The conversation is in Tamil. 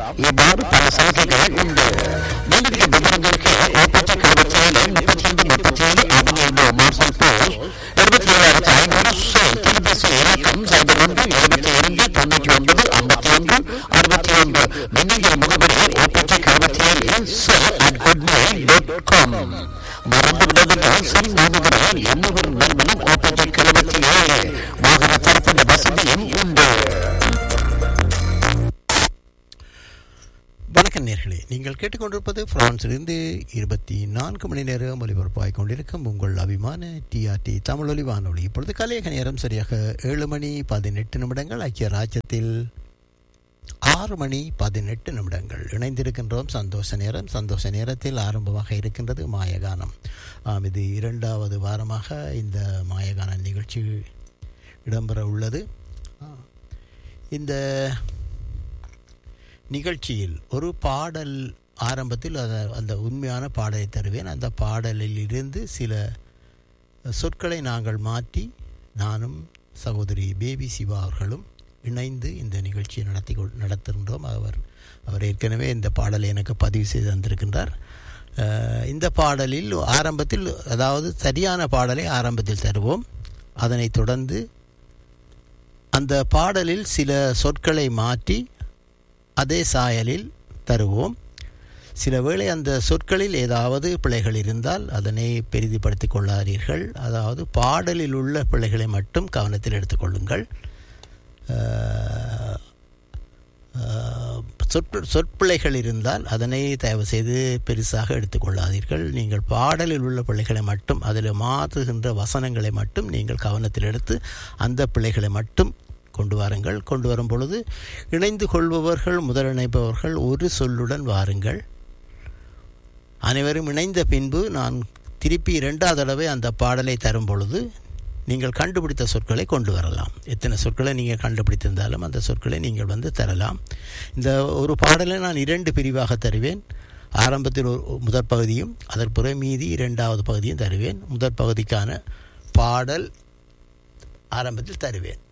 இவ்வாறு பல சலுகைகள் உண்டு மேலதிக விவரங்களுக்கு ஓபிடி கருவச்சையில் முப்பத்தி ரெண்டு முப்பத்தி ஏழு பதினேழு மார்சல் போஸ்ட் இருபத்தி ஏழாயிரத்தி ஐநூறு செல் தொலைபேசி இலக்கம் சைபர் ஒன்று இருபத்தி இரண்டு தொண்ணூற்றி ஒன்பது ஐம்பத்தி ஒன்று அறுபத்தி ஒன்று மின்னஞ்சல் முகவரி ஓபிடி கருவச்சையில் cell at gmail dot com மறந்து விடுவதென்றால் செல் நாடுகிறால் எண்ணூறு நிறுவனம் ஓபிடி கருவத்தி ஏழு வாகன தரப்பின் வசதியும் உண்டு வணக்கம் நேர்களே நீங்கள் கேட்டுக்கொண்டிருப்பது பிரான்சிலிருந்து இருபத்தி நான்கு மணி நேரம் ஒலிபரப்பாய் கொண்டிருக்கும் உங்கள் அபிமான டிஆர்டி தமிழ் ஒலி வானொலி இப்பொழுது கலையக நேரம் சரியாக ஏழு மணி பதினெட்டு நிமிடங்கள் ஐக்கிய ராஜ்யத்தில் ஆறு மணி பதினெட்டு நிமிடங்கள் இணைந்திருக்கின்றோம் சந்தோஷ நேரம் சந்தோஷ நேரத்தில் ஆரம்பமாக இருக்கின்றது மாயகானம் ஆம் இது இரண்டாவது வாரமாக இந்த மாயகான நிகழ்ச்சி இடம்பெற உள்ளது ஆ, இந்த நிகழ்ச்சியில் ஒரு பாடல் ஆரம்பத்தில் அத- அந்த உண்மையான பாடலை தருவேன் அந்த பாடலில் இருந்து சில சொற்களை நாங்கள் மாற்றி நானும் சகோதரி பேபி சிவா அவர்களும் இணைந்து இந்த நிகழ்ச்சியை நடத்தி கொள்- நடத்துகின்றோம் அவர் அவர் ஏற்கனவே இந்த பாடலை எனக்கு பதிவு செய்து தந்திருக்கின்றார் அஹ், இந்த பாடலில் ஆரம்பத்தில் அதாவது சரியான பாடலை ஆரம்பத்தில் தருவோம் அதனைத் தொடர்ந்து அந்த பாடலில் சில சொற்களை மாற்றி அதே சாயலில் தருவோம் சில வேளை அந்த சொற்களில் ஏதாவது பிழைகள் இருந்தால் அதனை பெரிதிப்படுத்திக் கொள்ளாதீர்கள் அதாவது பாடலில் உள்ள பிழைகளை மட்டும் கவனத்தில் எடுத்துக்கொள்ளுங்கள் அஹ், அஹ், சொற் சொற்பிழைகள் இருந்தால் அதனை தயவு செய்து பெருசாக எடுத்துக்கொள்ளாதீர்கள் நீங்கள் பாடலில் உள்ள பிழைகளை மட்டும் அதில் மாற்றுகின்ற வசனங்களை மட்டும் நீங்கள் கவனத்தில் எடுத்து அந்த பிழைகளை மட்டும் கொண்டு வாருங்கள் கொண்டு வரும் பொழுது இணைந்து கொள்பவர்கள் முதல் இணைப்பவர்கள் ஒரு சொல்லுடன் வாருங்கள் அனைவரும் இணைந்த பின்பு நான் திருப்பி இரண்டாவது தடவை அந்த பாடலை தரும் பொழுது நீங்கள் கண்டுபிடித்த சொற்களை கொண்டு வரலாம் எத்தனை சொற்களை நீங்கள் கண்டுபிடித்திருந்தாலும் அந்த சொற்களை நீங்கள் வந்து தரலாம் இந்த ஒரு பாடலை நான் இரண்டு பிரிவாக தருவேன் ஆரம்பத்தில் ஒரு முதற் பகுதியும் அதற்கு பிறகு மீதி இரண்டாவது பகுதியும் தருவேன் முதற் பகுதிக்கான பாடல் ஆரம்பத்தில் தருவேன்